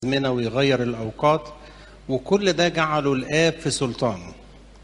الأزمنة ويغير الأوقات وكل ده جعله الآب في سلطانه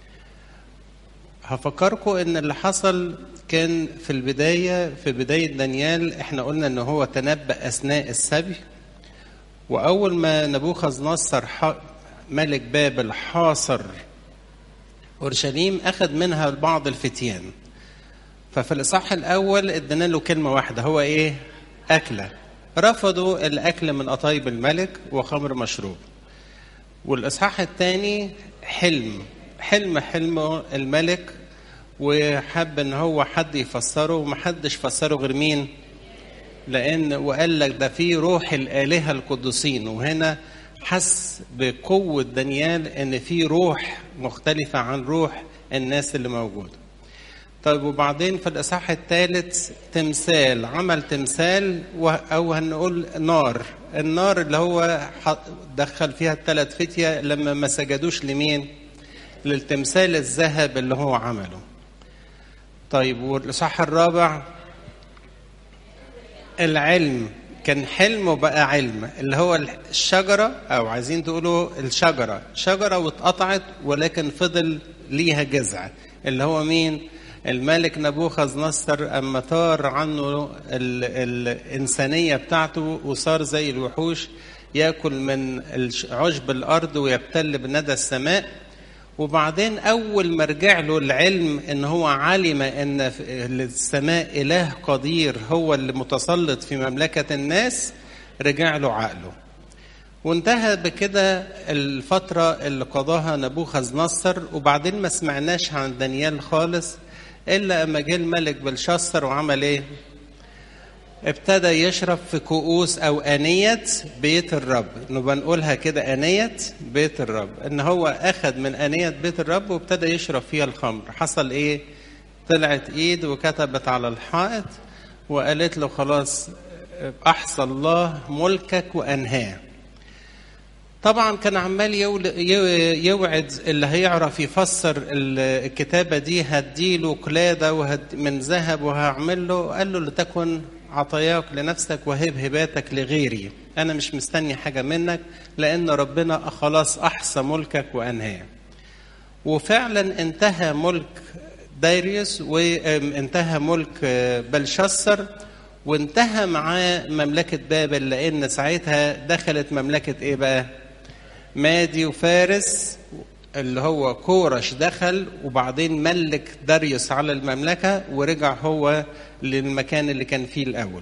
هفكركم ان اللي حصل كان في البداية في بداية دانيال احنا قلنا ان هو تنبأ اثناء السبي واول ما نبوخذ نصر ملك بابل حاصر اورشليم اخذ منها بعض الفتيان ففي الاصحاح الاول ادينا له كلمة واحدة هو ايه اكلة رفضوا الاكل من قطايب الملك وخمر مشروب والاصحاح الثاني حلم حلم حلمه الملك وحب ان هو حد يفسره ومحدش فسره غير مين لان وقال لك ده في روح الالهه القدسين وهنا حس بقوه دانيال ان في روح مختلفه عن روح الناس اللي موجوده طيب وبعدين في الاصحاح الثالث تمثال عمل تمثال او هنقول نار النار اللي هو دخل فيها الثلاث فتيه لما ما سجدوش لمين للتمثال الذهب اللي هو عمله طيب والاصحاح الرابع العلم كان حلم وبقى علم اللي هو الشجرة أو عايزين تقولوا الشجرة شجرة واتقطعت ولكن فضل ليها جذع اللي هو مين الملك نبوخذ نصر أما طار عنه ال الإنسانية بتاعته وصار زي الوحوش يأكل من عشب الأرض ويبتل بندى السماء وبعدين أول ما رجع له العلم إن هو علم إن السماء إله قدير هو اللي متسلط في مملكة الناس رجع له عقله وانتهى بكده الفترة اللي قضاها نبوخذ نصر وبعدين ما سمعناش عن دانيال خالص إلا أما جه الملك بلشسر وعمل إيه؟ ابتدى يشرب في كؤوس او انيه بيت الرب نبقى نقولها كده انيه بيت الرب ان هو اخذ من انيه بيت الرب وابتدى يشرب فيها الخمر حصل ايه طلعت ايد وكتبت على الحائط وقالت له خلاص احصى الله ملكك وانهاه طبعا كان عمال يوعد اللي هيعرف يفسر الكتابة دي هديله قلادة من ذهب وهعمل له قال له لتكن عطاياك لنفسك وهب هباتك لغيري أنا مش مستني حاجة منك لأن ربنا خلاص أحصى ملكك وأنهاه وفعلا انتهى ملك دايريوس وانتهى ملك بلشسر وانتهى معاه مملكة بابل لأن ساعتها دخلت مملكة إيه بقى؟ مادي وفارس اللي هو كورش دخل وبعدين ملك داريوس على المملكة ورجع هو للمكان اللي كان فيه الأول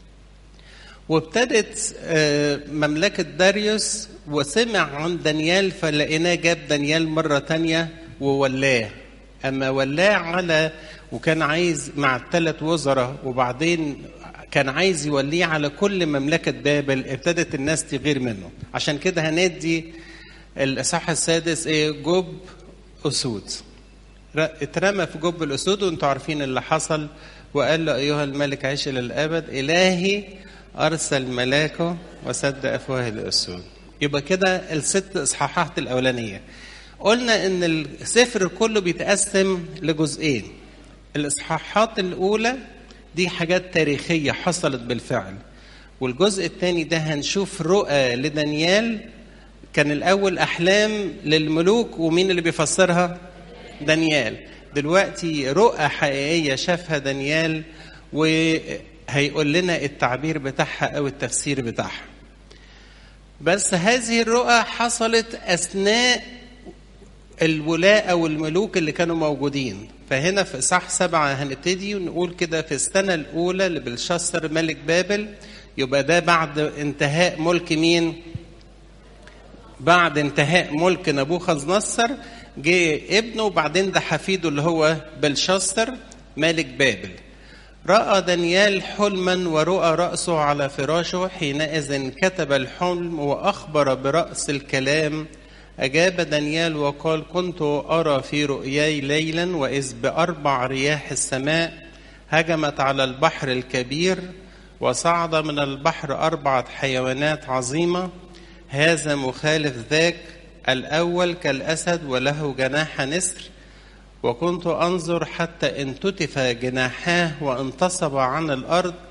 وابتدت مملكة داريوس وسمع عن دانيال فلقيناه جاب دانيال مرة تانية وولاه أما ولاه على وكان عايز مع الثلاث وزراء وبعدين كان عايز يوليه على كل مملكة بابل ابتدت الناس تغير منه عشان كده هندي الإصحاح السادس إيه جب أسود اترمى في جب الأسود وانتوا عارفين اللي حصل وقال له أيها الملك عيش إلى الأبد إلهي أرسل ملاكه وسد أفواه الأسود يبقى كده الست إصحاحات الأولانية قلنا إن السفر كله بيتقسم لجزئين الإصحاحات الأولى دي حاجات تاريخية حصلت بالفعل والجزء الثاني ده هنشوف رؤى لدانيال كان الأول أحلام للملوك ومين اللي بيفسرها؟ دانيال دلوقتي رؤى حقيقية شافها دانيال وهيقول لنا التعبير بتاعها أو التفسير بتاعها بس هذه الرؤى حصلت أثناء الولاء أو الملوك اللي كانوا موجودين فهنا في إصحاح سبعة هنبتدي ونقول كده في السنة الأولى لبلشسر ملك بابل يبقى ده بعد انتهاء ملك مين؟ بعد انتهاء ملك نبوخذ نصر جه ابنه وبعدين ده حفيده اللي هو بلشسر ملك بابل رأى دانيال حلما ورؤى رأسه على فراشه حينئذ كتب الحلم وأخبر برأس الكلام أجاب دانيال وقال كنت أرى في رؤياي ليلا وإذ بأربع رياح السماء هجمت على البحر الكبير وصعد من البحر أربعة حيوانات عظيمة هذا مخالف ذاك الأول كالأسد وله جناح نسر وكنت أنظر حتى انتتف جناحاه وانتصب عن الأرض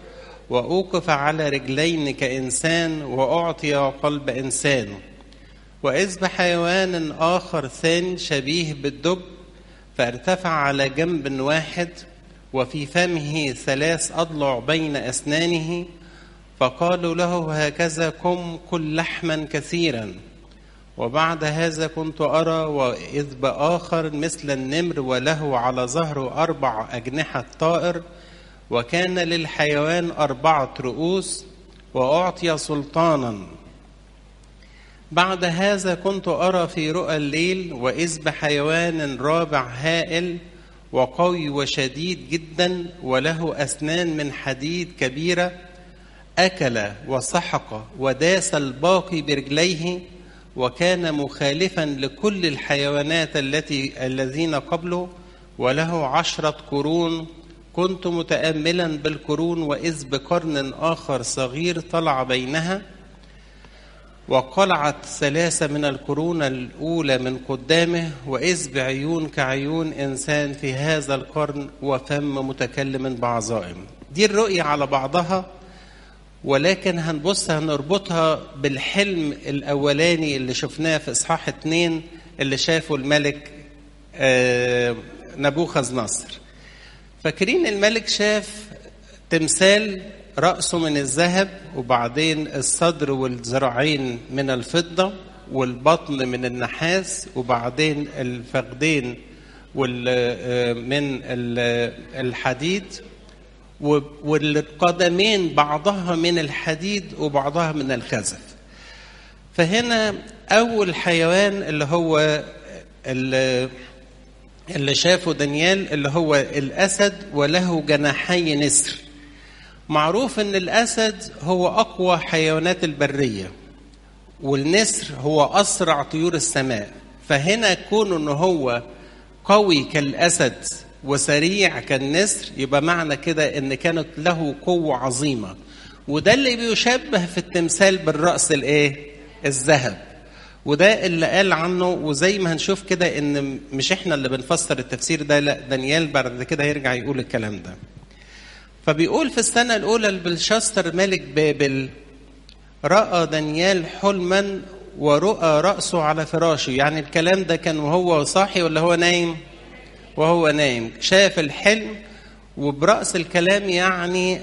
وأوقف على رجلين كإنسان وأعطي قلب إنسان وإذ بحيوان آخر ثاني شبيه بالدب فارتفع على جنب واحد وفي فمه ثلاث أضلع بين أسنانه فقالوا له هكذا كم كل لحما كثيرا وبعد هذا كنت أرى وإذ بآخر مثل النمر وله على ظهره أربع أجنحة طائر وكان للحيوان أربعة رؤوس وأعطي سلطانا بعد هذا كنت أرى في رؤى الليل وإذ بحيوان رابع هائل وقوي وشديد جدا وله أسنان من حديد كبيرة أكل وسحق وداس الباقي برجليه وكان مخالفا لكل الحيوانات التي الذين قبله وله عشرة قرون كنت متأملا بالقرون وإذ بقرن آخر صغير طلع بينها وقلعت ثلاثة من القرون الأولى من قدامه وإذ بعيون كعيون إنسان في هذا القرن وفم متكلم بعظائم دي الرؤية على بعضها ولكن هنبص هنربطها بالحلم الأولاني اللي شفناه في إصحاح اتنين اللي شافه الملك آه نبوخذ نصر فاكرين الملك شاف تمثال رأسه من الذهب وبعدين الصدر والذراعين من الفضة والبطن من النحاس وبعدين الفخذين من الحديد والقدمين بعضها من الحديد وبعضها من الخزف فهنا أول حيوان اللي هو اللي شافه دانيال اللي هو الأسد وله جناحي نسر معروف ان الاسد هو اقوى حيوانات البريه والنسر هو اسرع طيور السماء فهنا كون ان هو قوي كالاسد وسريع كالنسر يبقى معنى كده ان كانت له قوه عظيمه وده اللي بيشبه في التمثال بالراس الايه الذهب وده اللي قال عنه وزي ما هنشوف كده ان مش احنا اللي بنفسر التفسير ده لا دانيال بعد كده هيرجع يقول الكلام ده فبيقول في السنة الأولى لبلشاستر ملك بابل رأى دانيال حلما ورؤى رأسه على فراشه يعني الكلام ده كان وهو صاحي ولا هو نايم وهو نايم شاف الحلم وبرأس الكلام يعني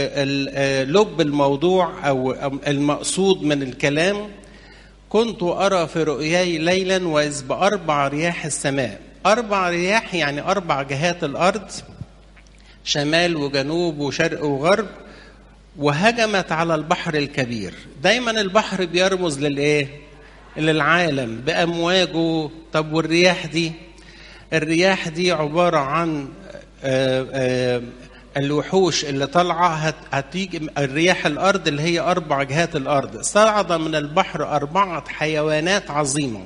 لب الموضوع أو المقصود من الكلام كنت أرى في رؤياي ليلا وإذ بأربع رياح السماء أربع رياح يعني أربع جهات الأرض شمال وجنوب وشرق وغرب وهجمت على البحر الكبير دايما البحر بيرمز للايه للعالم بامواجه طب والرياح دي الرياح دي عباره عن آآ آآ الوحوش اللي طالعه هتيجي الرياح الارض اللي هي اربع جهات الارض صعد من البحر اربعه حيوانات عظيمه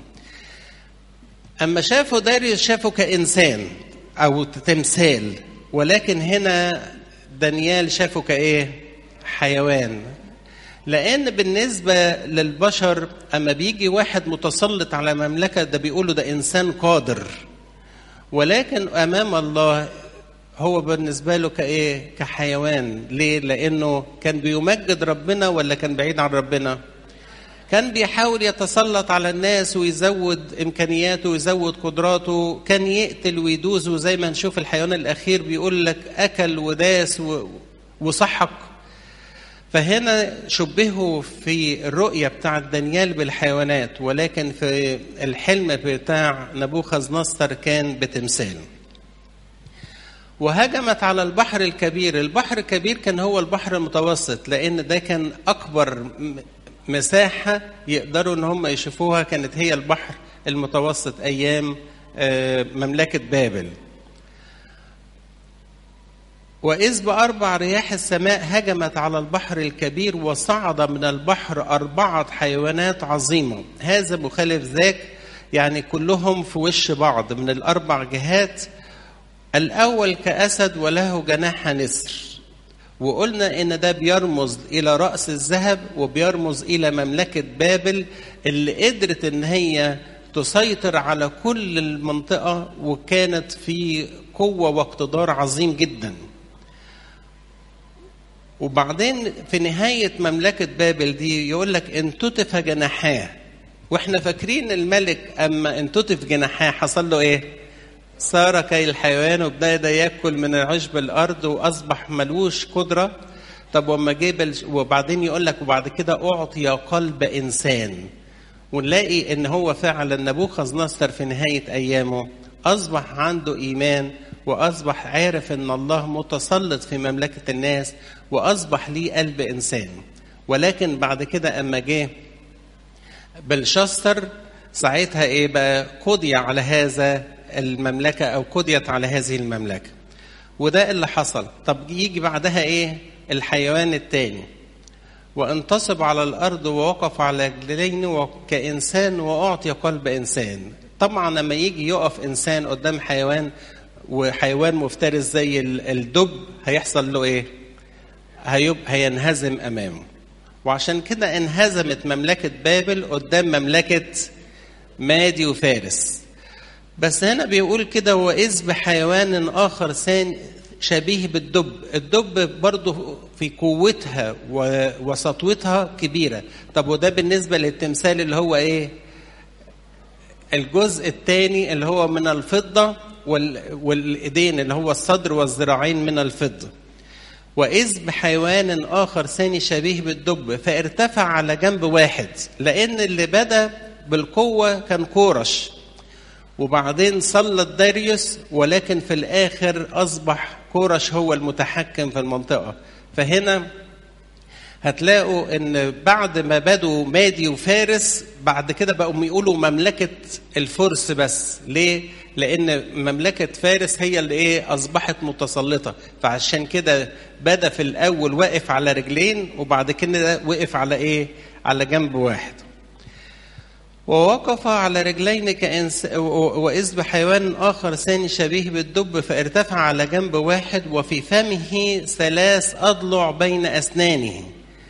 اما شافوا داريوس شافوا كانسان او تمثال ولكن هنا دانيال شافه كايه حيوان لان بالنسبه للبشر اما بيجي واحد متسلط على مملكه ده بيقولوا ده انسان قادر ولكن امام الله هو بالنسبه له كايه كحيوان ليه لانه كان بيمجد ربنا ولا كان بعيد عن ربنا كان بيحاول يتسلط على الناس ويزود امكانياته ويزود قدراته كان يقتل ويدوز وزي ما نشوف الحيوان الاخير بيقول لك اكل وداس وصحق فهنا شبهوا في الرؤيه بتاع دانيال بالحيوانات ولكن في الحلم بتاع نبوخذ نصر كان بتمثال وهجمت على البحر الكبير البحر الكبير كان هو البحر المتوسط لان ده كان اكبر مساحة يقدروا ان هم يشوفوها كانت هي البحر المتوسط ايام مملكة بابل وإذ بأربع رياح السماء هجمت على البحر الكبير وصعد من البحر أربعة حيوانات عظيمة هذا مخالف ذاك يعني كلهم في وش بعض من الأربع جهات الأول كأسد وله جناح نسر وقلنا ان ده بيرمز الى راس الذهب وبيرمز الى مملكه بابل اللي قدرت ان هي تسيطر على كل المنطقه وكانت في قوه واقتدار عظيم جدا وبعدين في نهاية مملكة بابل دي يقول لك انتتف جناحاه واحنا فاكرين الملك اما انتتف جناحاه حصل له ايه؟ صار كي الحيوان وابتدى ياكل من عشب الارض واصبح ملوش قدره طب وما جه وبعدين يقول لك وبعد كده اعطي قلب انسان ونلاقي ان هو فعلا نبوخذ نصر في نهايه ايامه اصبح عنده ايمان واصبح عارف ان الله متسلط في مملكه الناس واصبح ليه قلب انسان ولكن بعد كده اما جه بلشستر ساعتها ايه بقى قضي على هذا المملكه او قضيت على هذه المملكه وده اللي حصل طب يجي بعدها ايه الحيوان الثاني وانتصب على الارض ووقف على رجلين كانسان واعطي قلب انسان طبعا لما يجي يقف انسان قدام حيوان وحيوان مفترس زي الدب هيحصل له ايه هيبقى هينهزم امامه وعشان كده انهزمت مملكة بابل قدام مملكة مادي وفارس بس هنا بيقول كده وإذ بحيوان آخر ثاني شبيه بالدب الدب برضه في قوتها وسطوتها كبيرة طب وده بالنسبة للتمثال اللي هو ايه الجزء الثاني اللي هو من الفضة والايدين اللي هو الصدر والذراعين من الفضة وإذ بحيوان آخر ثاني شبيه بالدب فارتفع على جنب واحد لأن اللي بدأ بالقوة كان كورش وبعدين سلط داريوس ولكن في الآخر أصبح كورش هو المتحكم في المنطقة فهنا هتلاقوا ان بعد ما بدوا مادي وفارس بعد كده بقوا يقولوا مملكه الفرس بس ليه لان مملكه فارس هي اللي ايه اصبحت متسلطه فعشان كده بدا في الاول واقف على رجلين وبعد كده وقف على ايه على جنب واحد ووقف على رجلين كإنس وإذ بحيوان آخر ثاني شبيه بالدب فارتفع على جنب واحد وفي فمه ثلاث أضلع بين أسنانه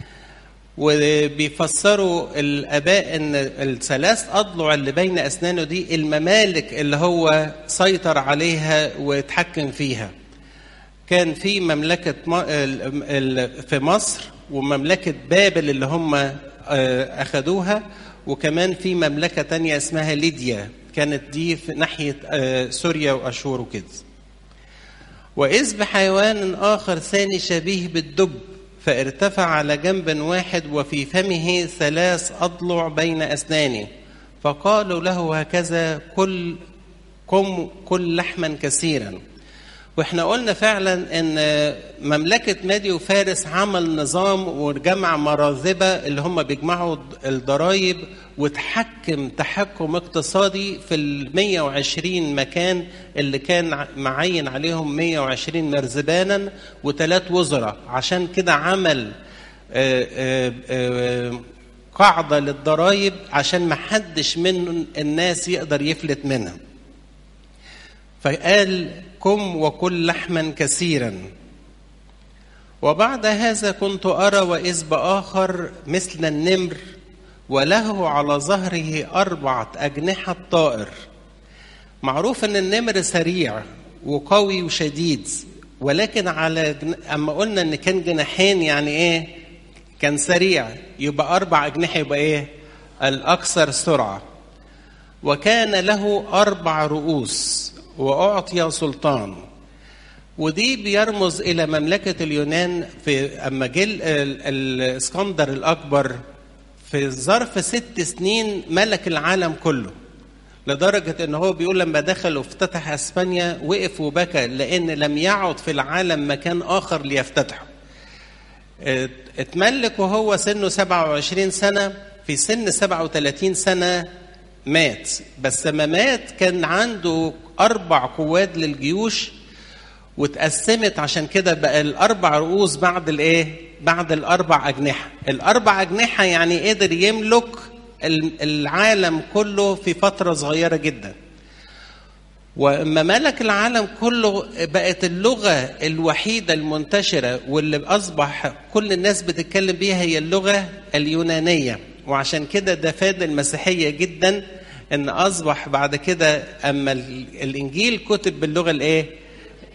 وبيفسروا الاباء ان الثلاث اضلع اللي بين اسنانه دي الممالك اللي هو سيطر عليها واتحكم فيها كان في مملكه في مصر ومملكه بابل اللي هم اخذوها وكمان في مملكه تانية اسمها ليديا كانت دي في ناحيه سوريا واشور وكده واذ بحيوان اخر ثاني شبيه بالدب فارتفع على جنب واحد وفي فمه ثلاث أضلع بين أسنانه فقالوا له هكذا كل قم كل لحما كثيرا واحنا قلنا فعلا ان مملكة مادي وفارس عمل نظام وجمع مراذبة اللي هم بيجمعوا الضرائب وتحكم تحكم اقتصادي في ال 120 مكان اللي كان معين عليهم 120 مرزبانا وثلاث وزراء عشان كده عمل آآ آآ قاعدة للضرائب عشان ما حدش من الناس يقدر يفلت منها فقال كم وكل لحما كثيرا وبعد هذا كنت أرى وإذ بآخر مثل النمر وله على ظهره أربعة أجنحة طائر معروف أن النمر سريع وقوي وشديد ولكن على جن... أما قلنا أن كان جناحين يعني إيه كان سريع يبقى أربع أجنحة يبقى إيه الأكثر سرعة وكان له أربع رؤوس وأعطي سلطان ودي بيرمز إلى مملكة اليونان في أما جه الإسكندر الأكبر في ظرف ست سنين ملك العالم كله لدرجة ان هو بيقول لما دخل وافتتح اسبانيا وقف وبكى لان لم يعد في العالم مكان اخر ليفتتحه اتملك وهو سنه 27 سنة في سن 37 سنة مات بس لما مات كان عنده أربع قوات للجيوش واتقسمت عشان كده بقى الأربع رؤوس بعد الإيه؟ بعد الأربع أجنحة الأربع أجنحة يعني قدر يملك العالم كله في فترة صغيرة جدا وما ملك العالم كله بقت اللغة الوحيدة المنتشرة واللي أصبح كل الناس بتتكلم بيها هي اللغة اليونانية وعشان كده ده فاد المسيحية جدا ان اصبح بعد كده اما الانجيل كتب باللغة الايه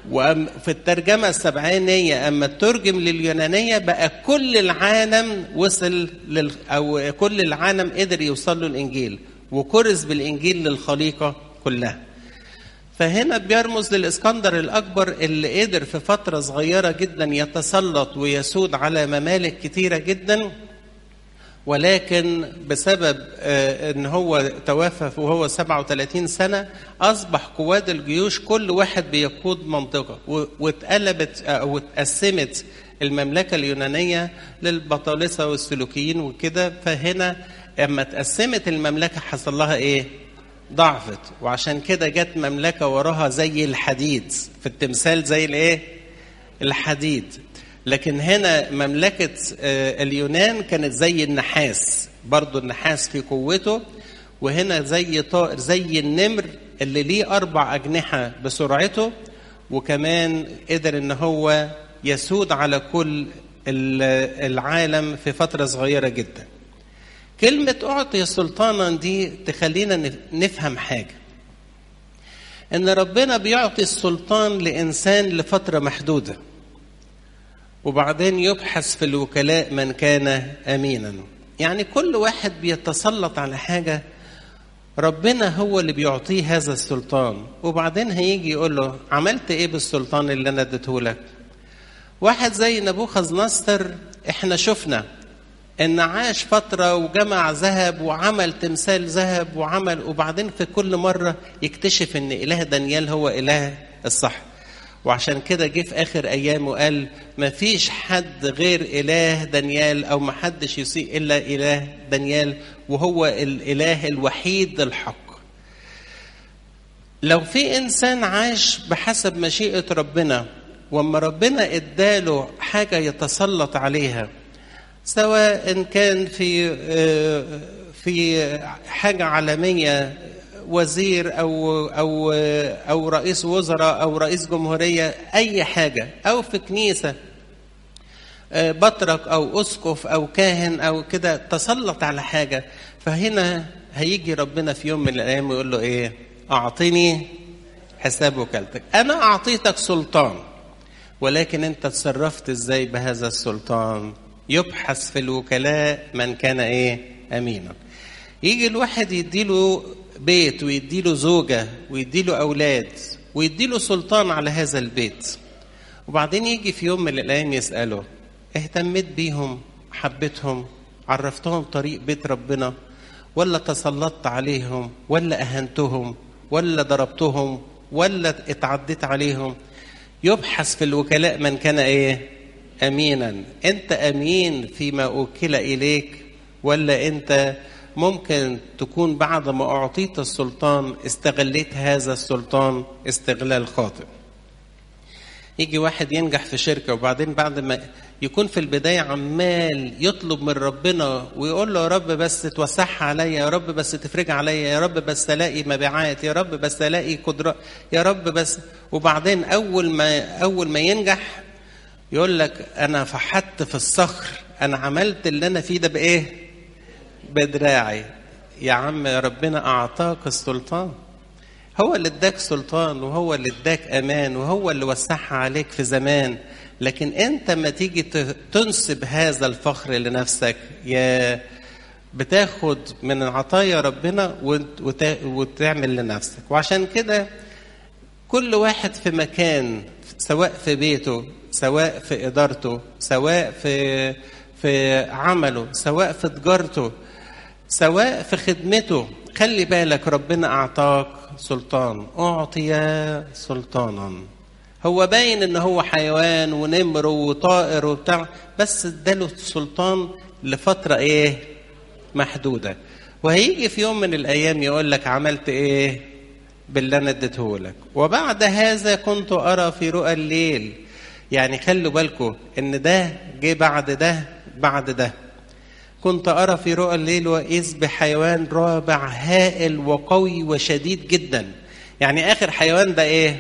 وفي الترجمة السبعينية أما ترجم لليونانية بقى كل العالم وصل لل أو كل العالم قدر يوصل له الإنجيل وكرز بالإنجيل للخليقة كلها فهنا بيرمز للإسكندر الأكبر اللي قدر في فترة صغيرة جدا يتسلط ويسود على ممالك كتيرة جدا ولكن بسبب ان هو توفى وهو 37 سنه اصبح قواد الجيوش كل واحد بيقود منطقه واتقلبت او اتقسمت المملكه اليونانيه للبطالسه والسلوكيين وكده فهنا اما اتقسمت المملكه حصل لها ايه؟ ضعفت وعشان كده جت مملكه وراها زي الحديد في التمثال زي الايه؟ الحديد لكن هنا مملكة اليونان كانت زي النحاس برضو النحاس في قوته وهنا زي طائر زي النمر اللي ليه أربع أجنحة بسرعته وكمان قدر إن هو يسود على كل العالم في فترة صغيرة جدا كلمة أعطي سلطانا دي تخلينا نفهم حاجة إن ربنا بيعطي السلطان لإنسان لفترة محدودة وبعدين يبحث في الوكلاء من كان امينا يعني كل واحد بيتسلط على حاجه ربنا هو اللي بيعطيه هذا السلطان وبعدين هيجي يقول له عملت ايه بالسلطان اللي انا اديته لك واحد زي نبوخذ نصر احنا شفنا ان عاش فتره وجمع ذهب وعمل تمثال ذهب وعمل وبعدين في كل مره يكتشف ان اله دانيال هو اله الصح وعشان كده جه في اخر ايامه قال ما فيش حد غير اله دانيال او ما حدش يسيء الا اله دانيال وهو الاله الوحيد الحق لو في انسان عاش بحسب مشيئه ربنا واما ربنا اداله حاجه يتسلط عليها سواء كان في في حاجه عالميه وزير او او او رئيس وزراء او رئيس جمهوريه اي حاجه او في كنيسه بطرك او اسقف او كاهن او كده تسلط على حاجه فهنا هيجي ربنا في يوم من الايام ويقول له ايه اعطني حساب وكالتك انا اعطيتك سلطان ولكن انت تصرفت ازاي بهذا السلطان يبحث في الوكلاء من كان ايه امينا يجي الواحد يديله بيت ويديله زوجة ويديله أولاد ويديله سلطان على هذا البيت وبعدين يجي في يوم من الأيام يسأله اهتميت بيهم حبيتهم عرفتهم طريق بيت ربنا ولا تسلطت عليهم ولا أهنتهم ولا ضربتهم ولا اتعديت عليهم يبحث في الوكلاء من كان ايه امينا انت امين فيما اوكل اليك ولا انت ممكن تكون بعد ما أعطيت السلطان استغليت هذا السلطان استغلال خاطئ يجي واحد ينجح في شركة وبعدين بعد ما يكون في البداية عمال يطلب من ربنا ويقول له يا رب بس توسعها عليا يا رب بس تفرجها عليا يا رب بس الاقي مبيعات يا رب بس الاقي قدرات يا رب بس وبعدين اول ما اول ما ينجح يقول لك انا فحت في الصخر انا عملت اللي انا فيه ده بايه؟ بدراعي يا عم ربنا اعطاك السلطان هو اللي اداك سلطان وهو اللي اداك امان وهو اللي وسعها عليك في زمان لكن انت ما تيجي تنسب هذا الفخر لنفسك يا بتاخد من عطايا ربنا وتعمل لنفسك وعشان كده كل واحد في مكان سواء في بيته سواء في ادارته سواء في في عمله سواء في تجارته سواء في خدمته خلي بالك ربنا اعطاك سلطان اعطي سلطانا هو باين ان هو حيوان ونمر وطائر وبتاع بس اداله سلطان لفتره ايه محدوده وهيجي في يوم من الايام يقول لك عملت ايه باللي انا اديته لك وبعد هذا كنت ارى في رؤى الليل يعني خلوا بالكم ان ده جه بعد ده بعد ده كنت أرى في رؤى الليل وإذ بحيوان رابع هائل وقوي وشديد جدا يعني آخر حيوان ده إيه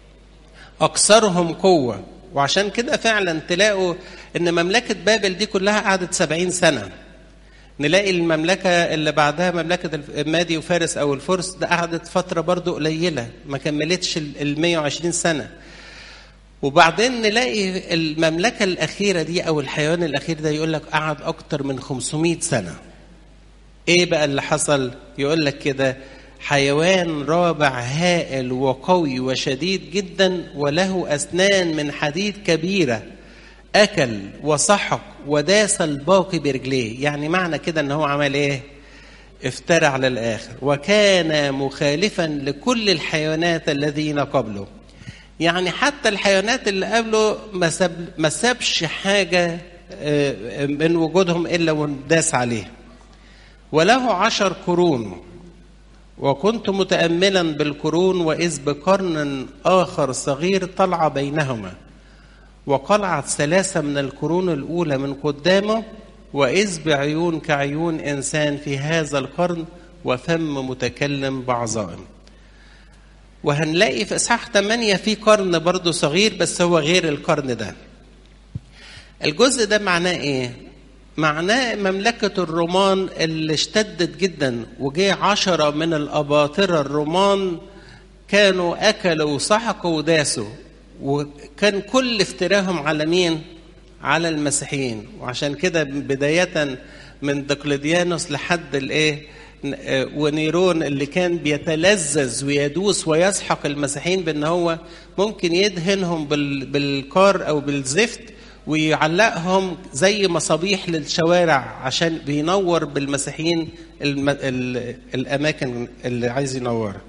أكثرهم قوة وعشان كده فعلا تلاقوا إن مملكة بابل دي كلها قعدت سبعين سنة نلاقي المملكة اللي بعدها مملكة مادي وفارس أو الفرس ده قعدت فترة برضو قليلة ما كملتش ال 120 سنة وبعدين نلاقي المملكة الأخيرة دي أو الحيوان الأخير ده يقول لك قعد أكتر من 500 سنة إيه بقى اللي حصل يقول لك كده حيوان رابع هائل وقوي وشديد جدا وله أسنان من حديد كبيرة أكل وسحق وداس الباقي برجليه يعني معنى كده أن هو عمل إيه افترى على الآخر وكان مخالفا لكل الحيوانات الذين قبله يعني حتى الحيوانات اللي قبله ما ساب ما سابش حاجة من وجودهم إلا ونداس عليه وله عشر قرون وكنت متأملا بالقرون وإذ بقرن آخر صغير طلع بينهما وقلعت ثلاثة من القرون الأولى من قدامه وإذ بعيون كعيون إنسان في هذا القرن وفم متكلم بعظائم وهنلاقي في إصحاح 8 في قرن برضه صغير بس هو غير القرن ده الجزء ده معناه إيه؟ معناه مملكة الرومان اللي اشتدت جدا وجه عشرة من الأباطرة الرومان كانوا أكلوا وسحقوا وداسوا وكان كل افتراهم على مين؟ على المسيحيين وعشان كده بداية من دقلديانوس لحد الايه ونيرون اللي كان بيتلذذ ويدوس ويسحق المسيحيين بان هو ممكن يدهنهم بالكار او بالزفت ويعلقهم زي مصابيح للشوارع عشان بينور بالمسيحيين الم... ال... الاماكن اللي عايز ينورها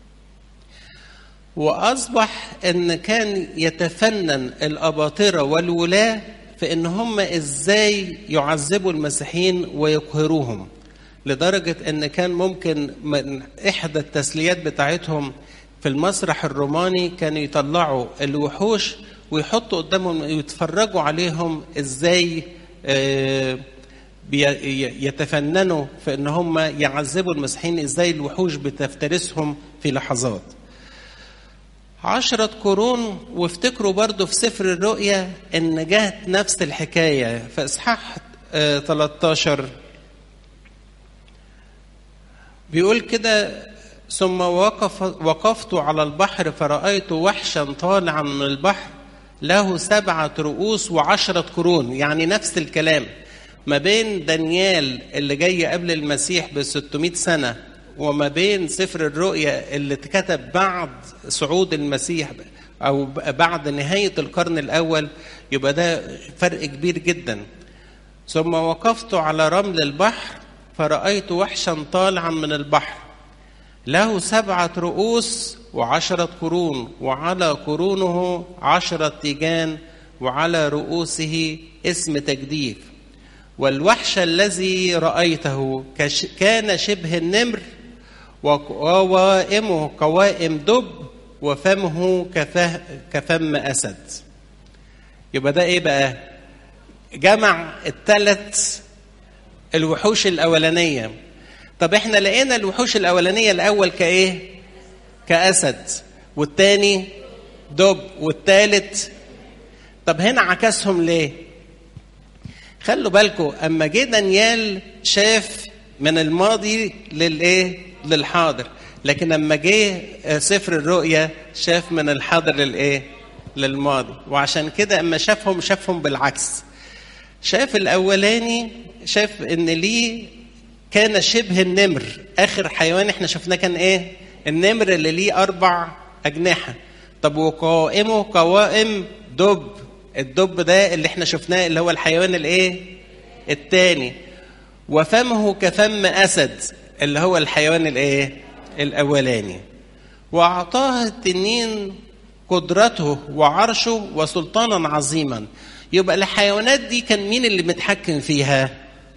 واصبح ان كان يتفنن الاباطره والولاه في ان هم ازاي يعذبوا المسيحيين ويقهروهم لدرجه ان كان ممكن من احدى التسليات بتاعتهم في المسرح الروماني كانوا يطلعوا الوحوش ويحطوا قدامهم يتفرجوا عليهم ازاي يتفننوا في ان هم يعذبوا المسيحيين ازاي الوحوش بتفترسهم في لحظات عشرة قرون وافتكروا برضو في سفر الرؤيا ان جات نفس الحكاية في اصحاح 13 بيقول كده ثم وقف وقفت على البحر فرأيت وحشا طالعا من البحر له سبعة رؤوس وعشرة قرون يعني نفس الكلام ما بين دانيال اللي جاي قبل المسيح ب 600 سنة وما بين سفر الرؤيا اللي اتكتب بعد صعود المسيح أو بعد نهاية القرن الأول يبقى ده فرق كبير جدا ثم وقفت على رمل البحر فرأيت وحشا طالعا من البحر له سبعة رؤوس وعشرة قرون وعلى قرونه عشرة تيجان وعلى رؤوسه اسم تجديف والوحش الذي رأيته كان شبه النمر وقوائمه قوائم دب وفمه كفه كفم أسد يبقى ده إيه بقى جمع الثلاث الوحوش الأولانية طب احنا لقينا الوحوش الأولانية الأول كإيه كأسد والتاني دب والتالت طب هنا عكسهم ليه خلوا بالكم اما جه دانيال شاف من الماضي للايه للحاضر لكن اما جه سفر الرؤيا شاف من الحاضر للايه للماضي وعشان كده اما شافهم شافهم بالعكس شاف الاولاني شاف ان ليه كان شبه النمر اخر حيوان احنا شفناه كان ايه النمر اللي ليه اربع اجنحه طب وقائمه قوائم دب الدب ده اللي احنا شفناه اللي هو الحيوان الايه الثاني وفمه كفم اسد اللي هو الحيوان الايه الاولاني واعطاه التنين قدرته وعرشه وسلطانا عظيما يبقى الحيوانات دي كان مين اللي متحكم فيها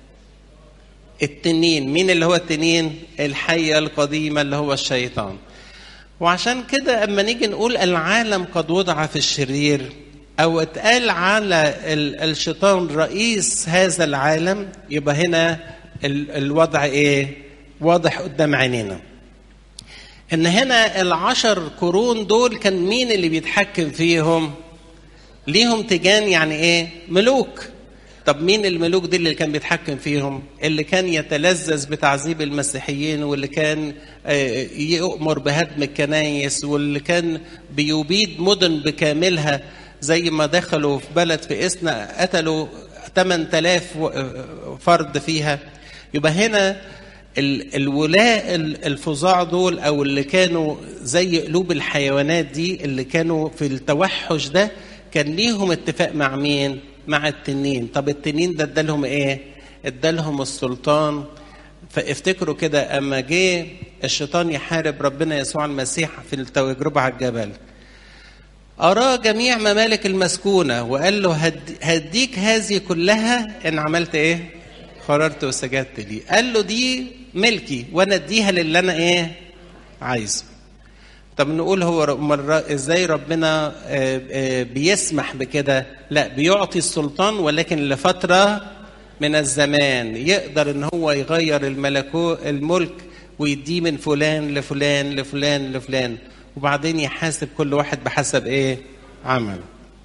التنين مين اللي هو التنين الحية القديمة اللي هو الشيطان وعشان كده اما نيجي نقول العالم قد وضع في الشرير او اتقال على الشيطان رئيس هذا العالم يبقى هنا الوضع ايه واضح قدام عينينا ان هنا العشر قرون دول كان مين اللي بيتحكم فيهم ليهم تيجان يعني ايه ملوك طب مين الملوك دي اللي كان بيتحكم فيهم اللي كان يتلذذ بتعذيب المسيحيين واللي كان يؤمر بهدم الكنايس واللي كان بيبيد مدن بكاملها زي ما دخلوا في بلد في إسنا قتلوا 8000 فرد فيها يبقى هنا الولاء الفظاع دول او اللي كانوا زي قلوب الحيوانات دي اللي كانوا في التوحش ده كان ليهم اتفاق مع مين؟ مع التنين، طب التنين ده ادالهم ايه؟ ادالهم السلطان فافتكروا كده اما جه الشيطان يحارب ربنا يسوع المسيح في التجربه على الجبل أراه جميع ممالك المسكونة وقال له هد هديك هذه كلها إن عملت إيه؟ خررت وسجدت لي قال له دي ملكي وأنا أديها للي أنا إيه؟ عايزه طب نقول هو مرة ازاي ربنا بيسمح بكده لا بيعطي السلطان ولكن لفترة من الزمان يقدر ان هو يغير الملكو الملك ويديه من فلان لفلان لفلان لفلان وبعدين يحاسب كل واحد بحسب ايه عمل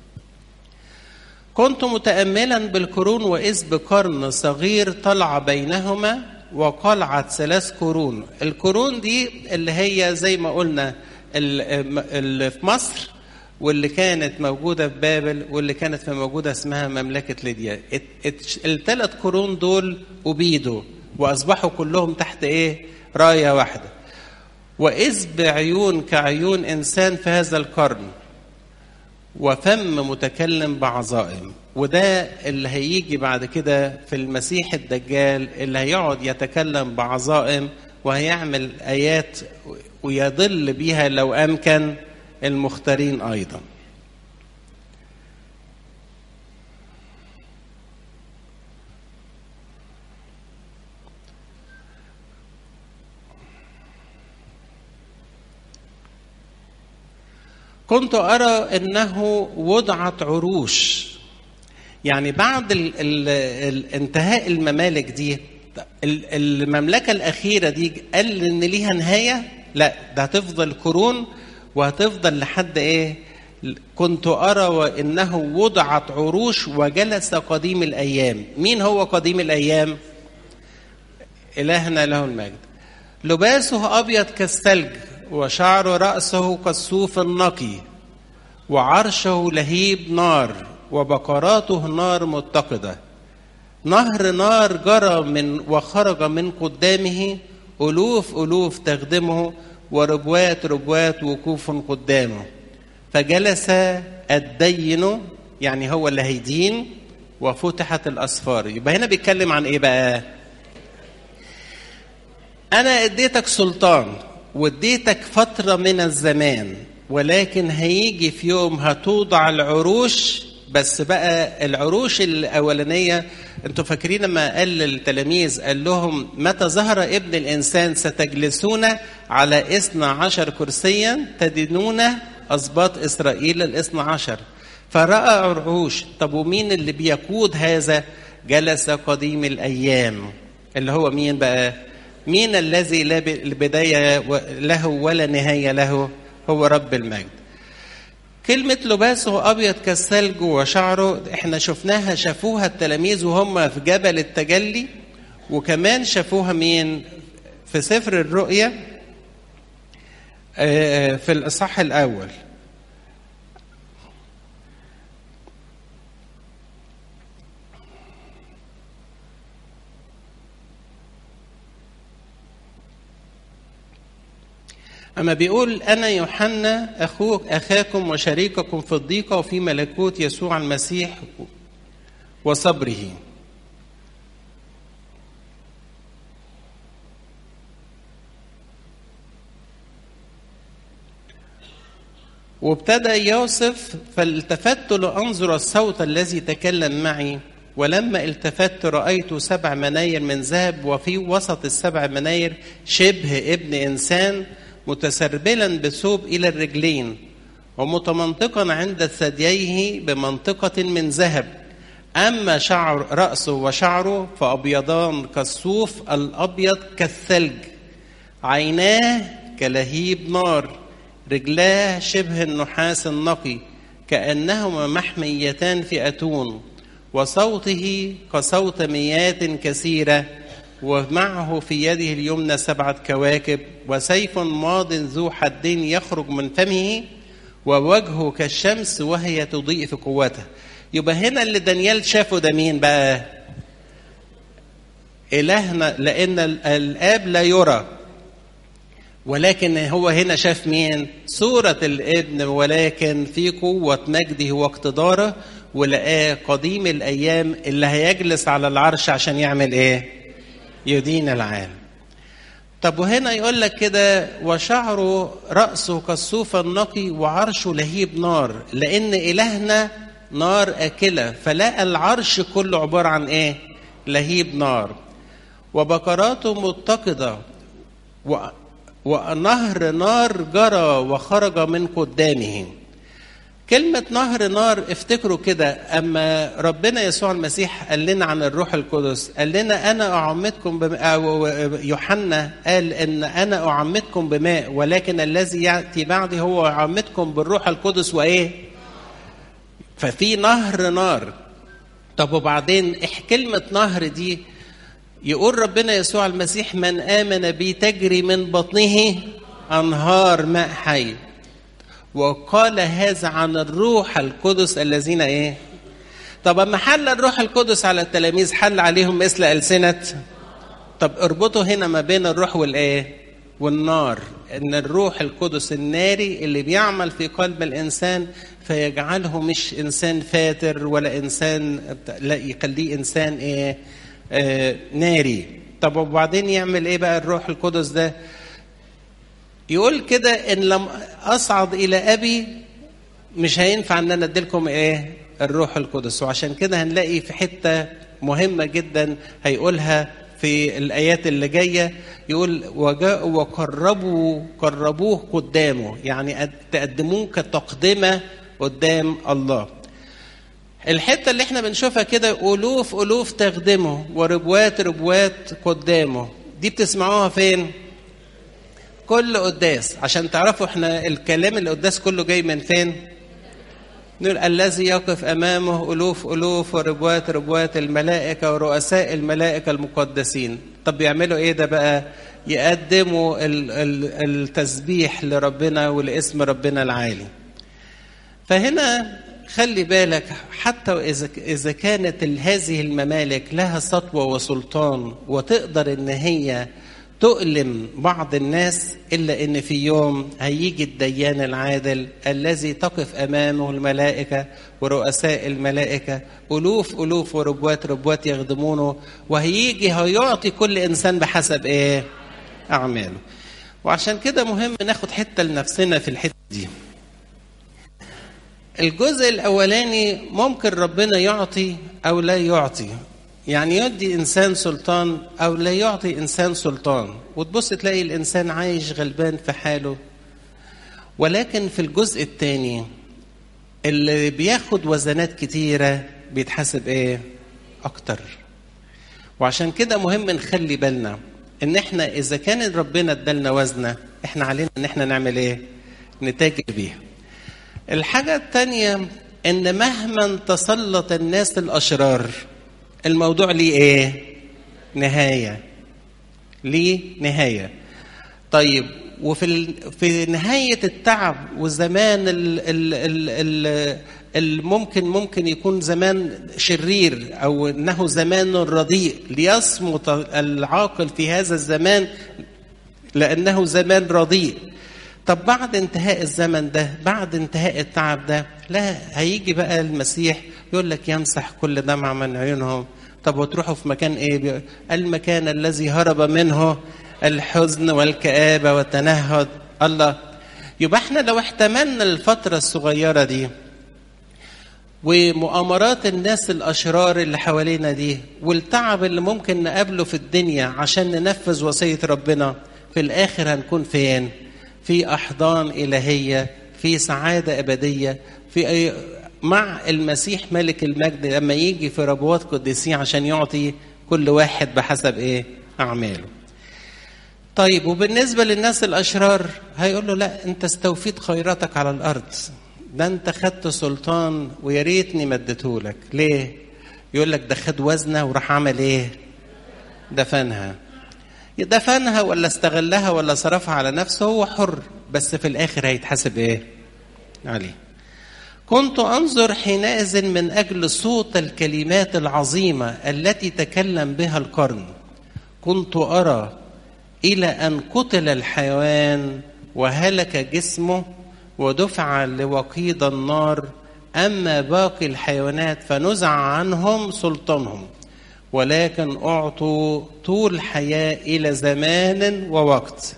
كنت متأملا بالقرون وإذ بقرن صغير طلع بينهما وقلعت ثلاث قرون القرون دي اللي هي زي ما قلنا اللي في مصر واللي كانت موجودة في بابل واللي كانت في موجودة اسمها مملكة ليديا الثلاث قرون دول أبيدوا وأصبحوا كلهم تحت إيه راية واحدة وإذ بعيون كعيون إنسان في هذا القرن وفم متكلم بعظائم وده اللي هيجي بعد كده في المسيح الدجال اللي هيقعد يتكلم بعظائم وهيعمل آيات ويضل بها لو أمكن المختارين أيضا كنت أرى أنه وضعت عروش يعني بعد ال ال ال انتهاء الممالك دي المملكة الأخيرة دي قال إن ليها نهاية لا ده هتفضل قرون وهتفضل لحد إيه كنت أرى وإنه وضعت عروش وجلس قديم الأيام مين هو قديم الأيام إلهنا له المجد لباسه أبيض كالثلج وشعر رأسه كالصوف النقي وعرشه لهيب نار وبقراته نار متقدة نهر نار جرى من وخرج من قدامه ألوف ألوف تخدمه وربوات ربوات وقوف قدامه فجلس الدين يعني هو اللي هيدين وفتحت الأسفار يبقى هنا بيتكلم عن إيه بقى أنا اديتك سلطان واديتك فترة من الزمان ولكن هيجي في يوم هتوضع العروش بس بقى العروش الأولانية انتوا فاكرين لما قال للتلاميذ قال لهم متى ظهر ابن الإنسان ستجلسون على اثنى عشر كرسيا تدينون أسباط إسرائيل الاثنى عشر فرأى عروش طب ومين اللي بيقود هذا جلس قديم الأيام اللي هو مين بقى مين الذي لا بداية له ولا نهاية له هو رب المجد كلمة لباسه أبيض كالثلج وشعره احنا شفناها شافوها التلاميذ وهم في جبل التجلي وكمان شافوها مين في سفر الرؤيا في الإصحاح الأول أما بيقول أنا يوحنا أخوك أخاكم وشريككم في الضيقة وفي ملكوت يسوع المسيح وصبره وابتدى يوصف فالتفت لأنظر الصوت الذي تكلم معي ولما التفت رأيت سبع مناير من ذهب وفي وسط السبع مناير شبه ابن إنسان متسربلا بثوب إلى الرجلين ومتمنطقا عند ثدييه بمنطقة من ذهب أما شعر رأسه وشعره فأبيضان كالصوف الأبيض كالثلج عيناه كلهيب نار رجلاه شبه النحاس النقي كأنهما محميتان في أتون وصوته كصوت مياه كثيرة ومعه في يده اليمنى سبعة كواكب وسيف ماض ذو حدين يخرج من فمه ووجهه كالشمس وهي تضيء في قوتها يبقى هنا اللي دانيال شافه ده مين بقى إلهنا لأن الآب لا يرى ولكن هو هنا شاف مين صورة الابن ولكن في قوة مجده واقتداره ولقاه قديم الأيام اللي هيجلس على العرش عشان يعمل إيه يدين العالم طب وهنا يقول لك كده وشعره رأسه كالصوف النقي وعرشه لهيب نار لأن إلهنا نار أكلة فلقى العرش كله عبارة عن إيه لهيب نار وبكراته متقدة و... ونهر نار جرى وخرج من قدامه كلمة نهر نار افتكروا كده أما ربنا يسوع المسيح قال لنا عن الروح القدس قال لنا أنا أعمدكم بماء يوحنا قال إن أنا أعمدكم بماء ولكن الذي يأتي بعدي هو يعمدكم بالروح القدس وإيه ففي نهر نار طب وبعدين كلمة نهر دي يقول ربنا يسوع المسيح من آمن بي تجري من بطنه أنهار ماء حي وقال هذا عن الروح القدس الذين ايه طب اما حل الروح القدس على التلاميذ حل عليهم مثل ألسنة طب اربطوا هنا ما بين الروح والايه والنار ان الروح القدس الناري اللي بيعمل في قلب الانسان فيجعله مش انسان فاتر ولا انسان لا يخليه انسان ايه آه ناري طب وبعدين يعمل ايه بقى الروح القدس ده يقول كده ان لم اصعد الى ابي مش هينفع ان انا اديلكم ايه الروح القدس وعشان كده هنلاقي في حته مهمه جدا هيقولها في الايات اللي جايه يقول وجاءوا وقربوا قربوه قدامه يعني تقدموه كتقدمه قدام الله الحته اللي احنا بنشوفها كده الوف الوف تخدمه وربوات ربوات قدامه دي بتسمعوها فين كل قداس عشان تعرفوا احنا الكلام اللي قداس كله جاي من فين نقول الذي يقف امامه الوف الوف وربوات ربوات الملائكه ورؤساء الملائكه المقدسين طب بيعملوا ايه ده بقى يقدموا التسبيح لربنا ولاسم ربنا العالي فهنا خلي بالك حتى إذا إذا كانت هذه الممالك لها سطوة وسلطان وتقدر إن هي تؤلم بعض الناس إلا إن في يوم هيجي الديان العادل الذي تقف أمامه الملائكة ورؤساء الملائكة ألوف ألوف وربوات ربوات يخدمونه وهيجي هيعطي كل إنسان بحسب إيه؟ أعماله وعشان كده مهم ناخد حتة لنفسنا في الحتة دي الجزء الأولاني ممكن ربنا يعطي أو لا يعطي يعني يدي إنسان سلطان أو لا يعطي إنسان سلطان وتبص تلاقي الإنسان عايش غلبان في حاله ولكن في الجزء الثاني اللي بياخد وزنات كتيرة بيتحاسب إيه؟ أكتر وعشان كده مهم نخلي بالنا إن إحنا إذا كان ربنا ادالنا وزنة إحنا علينا إن إحنا نعمل إيه؟ نتاجر بيها الحاجة الثانية إن مهما تسلط الناس الأشرار الموضوع ليه إيه؟ نهاية. ليه نهاية. طيب وفي ال... في نهاية التعب والزمان ال... ال... ال... ال... ممكن ممكن يكون زمان شرير أو إنه زمان رديء ليصمت العاقل في هذا الزمان لأنه زمان رديء. طب بعد انتهاء الزمن ده بعد انتهاء التعب ده لا هيجي بقى المسيح يقول لك يمسح كل دمعة من عيونهم طب وتروحوا في مكان ايه المكان الذي هرب منه الحزن والكآبة والتنهد الله يبقى احنا لو احتملنا الفترة الصغيرة دي ومؤامرات الناس الأشرار اللي حوالينا دي والتعب اللي ممكن نقابله في الدنيا عشان ننفذ وصية ربنا في الآخر هنكون فين؟ في احضان الهيه في سعاده ابديه في أي مع المسيح ملك المجد لما يجي في ربوات قديسين عشان يعطي كل واحد بحسب ايه اعماله طيب وبالنسبه للناس الاشرار هيقول له لا انت استوفيت خيراتك على الارض ده انت خدت سلطان ويا ريتني ما اديتهولك ليه يقول لك ده خد وزنه وراح عمل ايه دفنها دفنها ولا استغلها ولا صرفها على نفسه هو حر بس في الاخر هيتحاسب ايه عليه كنت انظر حينئذ من اجل صوت الكلمات العظيمه التي تكلم بها القرن كنت ارى الى ان قتل الحيوان وهلك جسمه ودفع لوقيد النار اما باقي الحيوانات فنزع عنهم سلطانهم ولكن اعطوا طول حياه الى زمان ووقت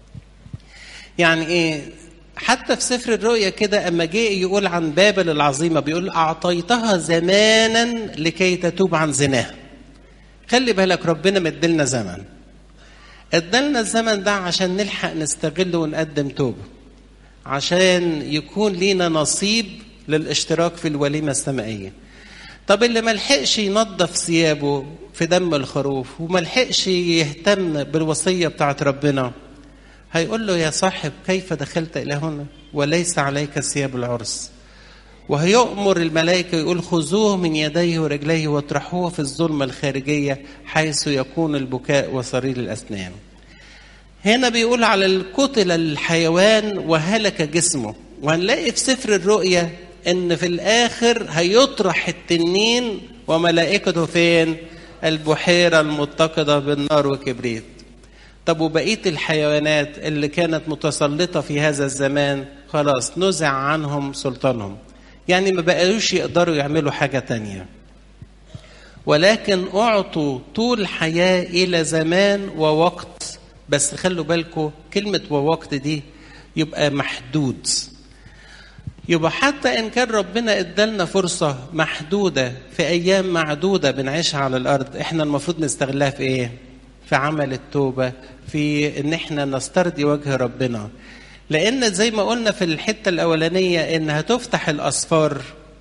يعني ايه حتى في سفر الرؤيا كده اما جه يقول عن بابل العظيمه بيقول اعطيتها زمانا لكي تتوب عن زناها خلي بالك ربنا مدلنا زمن ادالنا الزمن ده عشان نلحق نستغله ونقدم توبه عشان يكون لينا نصيب للاشتراك في الوليمه السمائيه طب اللي ملحقش ينظف ثيابه في دم الخروف وملحقش يهتم بالوصيه بتاعت ربنا هيقول له يا صاحب كيف دخلت الى هنا وليس عليك ثياب العرس وهيؤمر الملائكة يقول خذوه من يديه ورجليه واطرحوه في الظلمة الخارجية حيث يكون البكاء وصرير الأسنان هنا بيقول على القتل الحيوان وهلك جسمه وهنلاقي في سفر الرؤيا ان في الاخر هيطرح التنين وملائكته فين البحيرة المتقدة بالنار وكبريت طب وبقية الحيوانات اللي كانت متسلطة في هذا الزمان خلاص نزع عنهم سلطانهم يعني ما بقالوش يقدروا يعملوا حاجة تانية ولكن أعطوا طول حياة إلى زمان ووقت بس خلوا بالكم كلمة ووقت دي يبقى محدود يبقى حتى إن كان ربنا إدالنا فرصة محدودة في أيام معدودة بنعيشها على الأرض إحنا المفروض نستغلها في إيه؟ في عمل التوبة في إن إحنا نسترضي وجه ربنا لان زي ما قلنا في الحته الاولانيه ان هتفتح الاسفار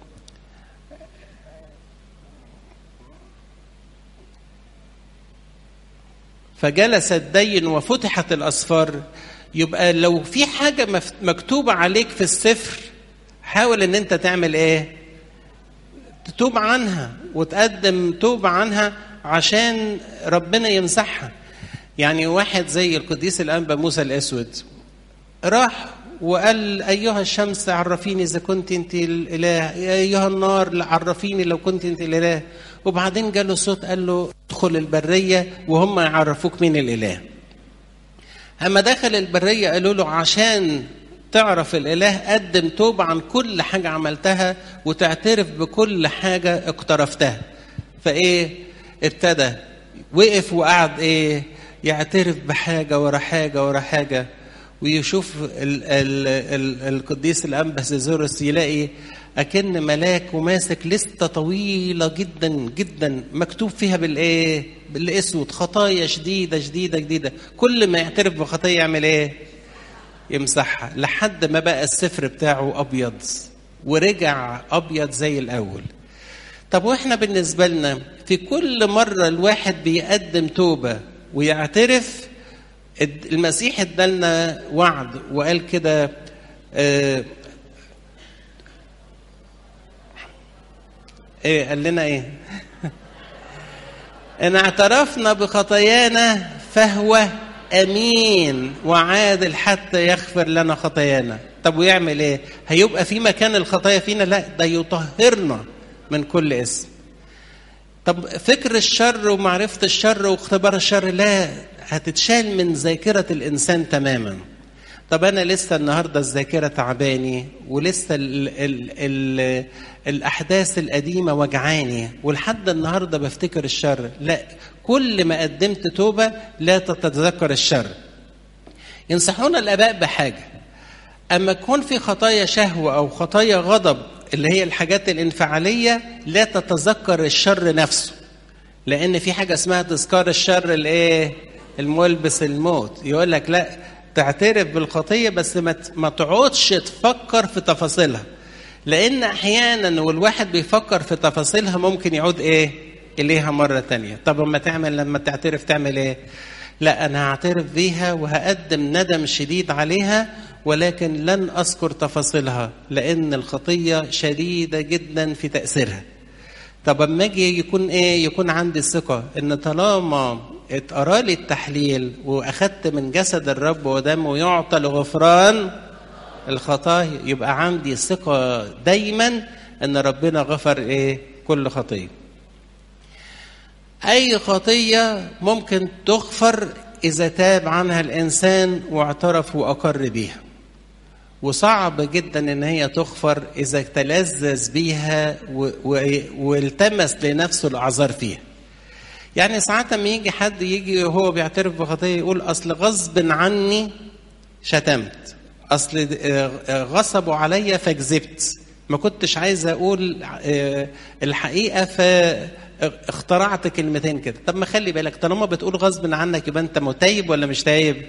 فجلس الدين وفتحت الاسفار يبقى لو في حاجه مكتوبه عليك في السفر حاول ان انت تعمل ايه تتوب عنها وتقدم توبه عنها عشان ربنا يمسحها يعني واحد زي القديس الانبا موسى الاسود راح وقال أيها الشمس عرفيني إذا كنت أنت الإله أيها النار عرفيني لو كنت أنت الإله وبعدين جاله صوت قال له ادخل البرية وهم يعرفوك مين الإله أما دخل البرية قالوا له عشان تعرف الإله قدم توبة عن كل حاجة عملتها وتعترف بكل حاجة اقترفتها فإيه ابتدى وقف وقعد إيه يعترف بحاجة ورا حاجة ورا حاجة ويشوف ال ال ال القديس الانبا سيزورس يلاقي اكن ملاك وماسك لسته طويله جدا جدا مكتوب فيها بالايه؟ بالاسود خطايا شديده شديده جديده كل ما يعترف بخطيه يعمل ايه؟ يمسحها لحد ما بقى السفر بتاعه ابيض ورجع ابيض زي الاول طب واحنا بالنسبه لنا في كل مره الواحد بيقدم توبه ويعترف المسيح ادالنا وعد وقال كده آه ايه قال لنا ايه ان اعترفنا بخطايانا فهو امين وعادل حتى يغفر لنا خطايانا طب ويعمل ايه هيبقى في مكان الخطايا فينا لا ده يطهرنا من كل اسم طب فكر الشر ومعرفة الشر واختبار الشر لا هتتشال من ذاكرة الإنسان تماما طب أنا لسه النهاردة الذاكرة تعباني ولسه ال ال ال الأحداث القديمة وجعاني ولحد النهاردة بفتكر الشر لا كل ما قدمت توبة لا تتذكر الشر ينصحونا الآباء بحاجة أما يكون في خطايا شهوة أو خطايا غضب اللي هي الحاجات الانفعالية لا تتذكر الشر نفسه لأن في حاجة اسمها تذكار الشر الإيه؟ الملبس الموت يقول لك لا تعترف بالخطية بس ما ما تقعدش تفكر في تفاصيلها لأن أحيانا والواحد بيفكر في تفاصيلها ممكن يعود إيه؟ إليها مرة تانية طب أما تعمل لما تعترف تعمل إيه؟ لا أنا هعترف بيها وهقدم ندم شديد عليها ولكن لن أذكر تفاصيلها لأن الخطية شديدة جدا في تأثيرها طب اما اجي يكون ايه يكون عندي الثقه ان طالما اتقرا لي التحليل واخدت من جسد الرب ودمه يعطى الغفران الخطايا يبقى عندي ثقة دايما ان ربنا غفر ايه كل خطية اي خطية ممكن تغفر اذا تاب عنها الانسان واعترف واقر بيها وصعب جدا ان هي تغفر اذا تلذذ بيها و... و... والتمس لنفسه الاعذار فيها يعني ساعات ما يجي حد يجي وهو بيعترف بخطيه يقول اصل غصب عني شتمت اصل غصبوا عليا فكذبت ما كنتش عايز اقول الحقيقه فاخترعت كلمتين كده طب ما خلي بالك طالما بتقول غصب عنك يبقى انت متيب ولا مش تايب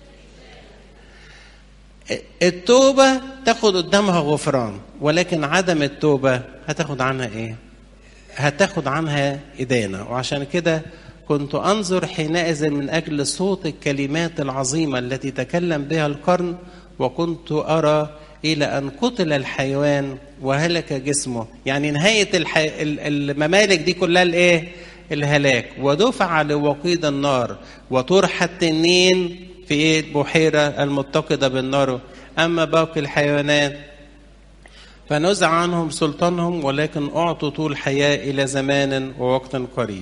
التوبه تاخد قدامها غفران ولكن عدم التوبه هتاخد عنها ايه هتاخد عنها إدانة وعشان كده كنت أنظر حينئذ من أجل صوت الكلمات العظيمة التي تكلم بها القرن وكنت أرى إلى أن قتل الحيوان وهلك جسمه يعني نهاية الحي... الممالك دي كلها الإيه؟ الهلاك ودفع لوقيد النار وطرح التنين في إيه؟ البحيرة المتقدة بالنار أما باقي الحيوانات فنزع عنهم سلطانهم ولكن أعطوا طول حياة إلى زمان ووقت قريب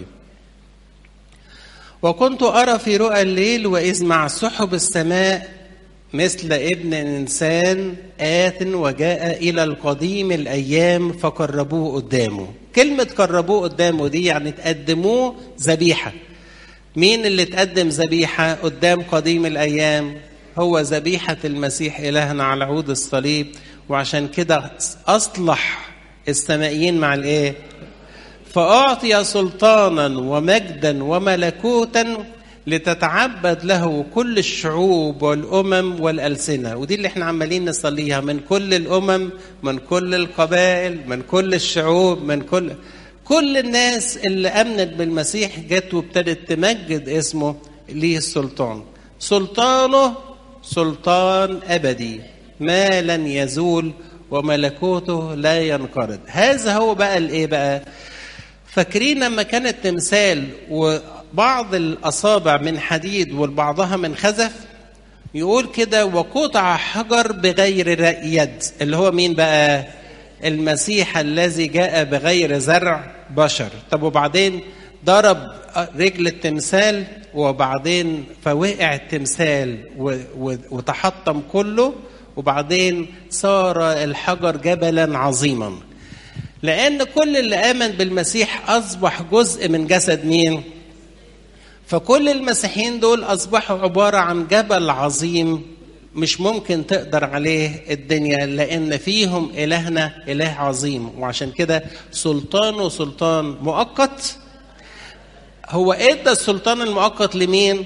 وكنت أرى في رؤى الليل وإذ مع سحب السماء مثل ابن إنسان آت وجاء إلى القديم الأيام فقربوه قدامه كلمة قربوه قدامه دي يعني تقدموه ذبيحة مين اللي تقدم ذبيحة قدام قديم الأيام هو ذبيحة المسيح إلهنا على عود الصليب وعشان كده أصلح السمائيين مع الإيه؟ فأعطي سلطانا ومجدا وملكوتا لتتعبد له كل الشعوب والأمم والألسنة ودي اللي احنا عمالين نصليها من كل الأمم من كل القبائل من كل الشعوب من كل كل الناس اللي أمنت بالمسيح جت وابتدت تمجد اسمه ليه السلطان سلطانه سلطان أبدي ما لن يزول وملكوته لا ينقرض هذا هو بقى الايه بقى فاكرين لما كان التمثال وبعض الاصابع من حديد والبعضها من خزف يقول كده وقطع حجر بغير يد اللي هو مين بقى المسيح الذي جاء بغير زرع بشر طب وبعدين ضرب رجل التمثال وبعدين فوقع التمثال وتحطم كله وبعدين صار الحجر جبلا عظيما لأن كل اللي آمن بالمسيح أصبح جزء من جسد مين؟ فكل المسيحيين دول أصبحوا عبارة عن جبل عظيم مش ممكن تقدر عليه الدنيا لأن فيهم إلهنا إله عظيم وعشان كده سلطانه سلطان مؤقت هو ادى السلطان المؤقت لمين؟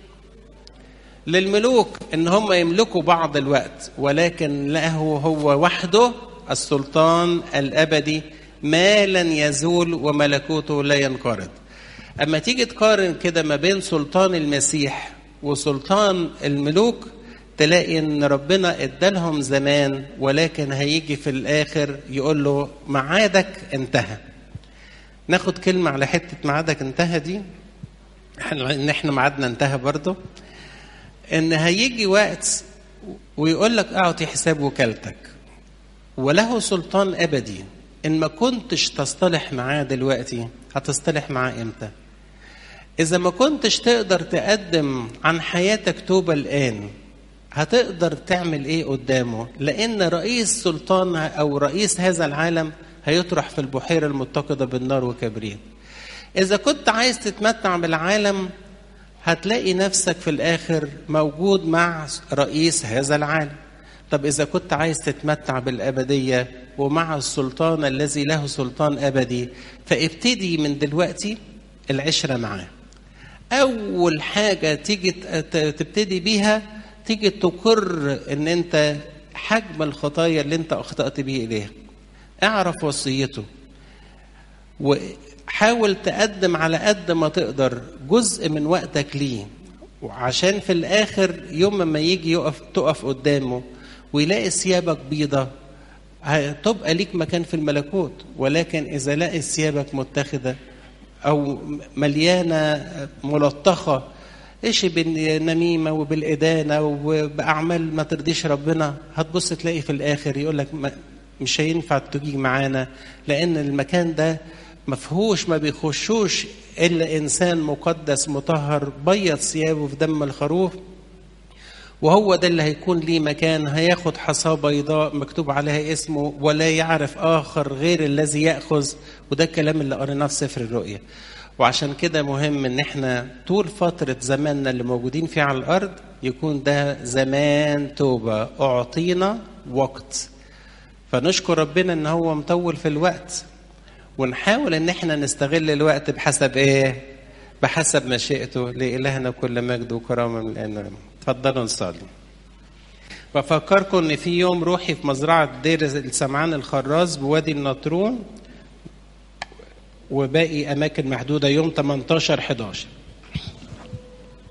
للملوك ان هم يملكوا بعض الوقت ولكن له هو وحده السلطان الابدي ما لن يزول وملكوته لا ينقرض اما تيجي تقارن كده ما بين سلطان المسيح وسلطان الملوك تلاقي ان ربنا ادالهم زمان ولكن هيجي في الاخر يقول له ميعادك انتهى ناخد كلمه على حته ميعادك انتهى دي ان احنا ميعادنا انتهى برضه ان هيجي وقت ويقول لك اعطي حساب وكالتك وله سلطان ابدي ان ما كنتش تصطلح معاه دلوقتي هتصطلح معاه امتى اذا ما كنتش تقدر تقدم عن حياتك توبه الان هتقدر تعمل ايه قدامه لان رئيس سلطان او رئيس هذا العالم هيطرح في البحيره المتقده بالنار وكبريت اذا كنت عايز تتمتع بالعالم هتلاقي نفسك في الاخر موجود مع رئيس هذا العالم طب اذا كنت عايز تتمتع بالابديه ومع السلطان الذي له سلطان ابدي فابتدي من دلوقتي العشره معاه اول حاجه تيجي تبتدي بيها تيجي تقر ان انت حجم الخطايا اللي انت اخطات به اليها اعرف وصيته وحاول تقدم على قد ما تقدر جزء من وقتك ليه وعشان في الاخر يوم ما يجي يقف تقف قدامه ويلاقي ثيابك بيضة هتبقى ليك مكان في الملكوت ولكن إذا لقي ثيابك متخذة أو مليانة ملطخة ايش بالنميمه وبالادانه وباعمال ما ترضيش ربنا هتبص تلاقي في الاخر يقول لك مش هينفع تيجي معانا لان المكان ده ما فيهوش ما بيخشوش الا انسان مقدس مطهر بيض ثيابه في دم الخروف وهو ده اللي هيكون ليه مكان هياخد حصاه بيضاء مكتوب عليها اسمه ولا يعرف اخر غير الذي ياخذ وده الكلام اللي قريناه في سفر الرؤيا وعشان كده مهم ان احنا طول فتره زماننا اللي موجودين فيه على الارض يكون ده زمان توبه اعطينا وقت فنشكر ربنا ان هو مطول في الوقت ونحاول ان احنا نستغل الوقت بحسب ايه بحسب مشيئته لإلهنا كل مجد وكرامه من الان اتفضلوا نصلي بفكركم ان في يوم روحي في مزرعه دير السمعان الخراز بوادي النطرون وباقي اماكن محدوده يوم 18 11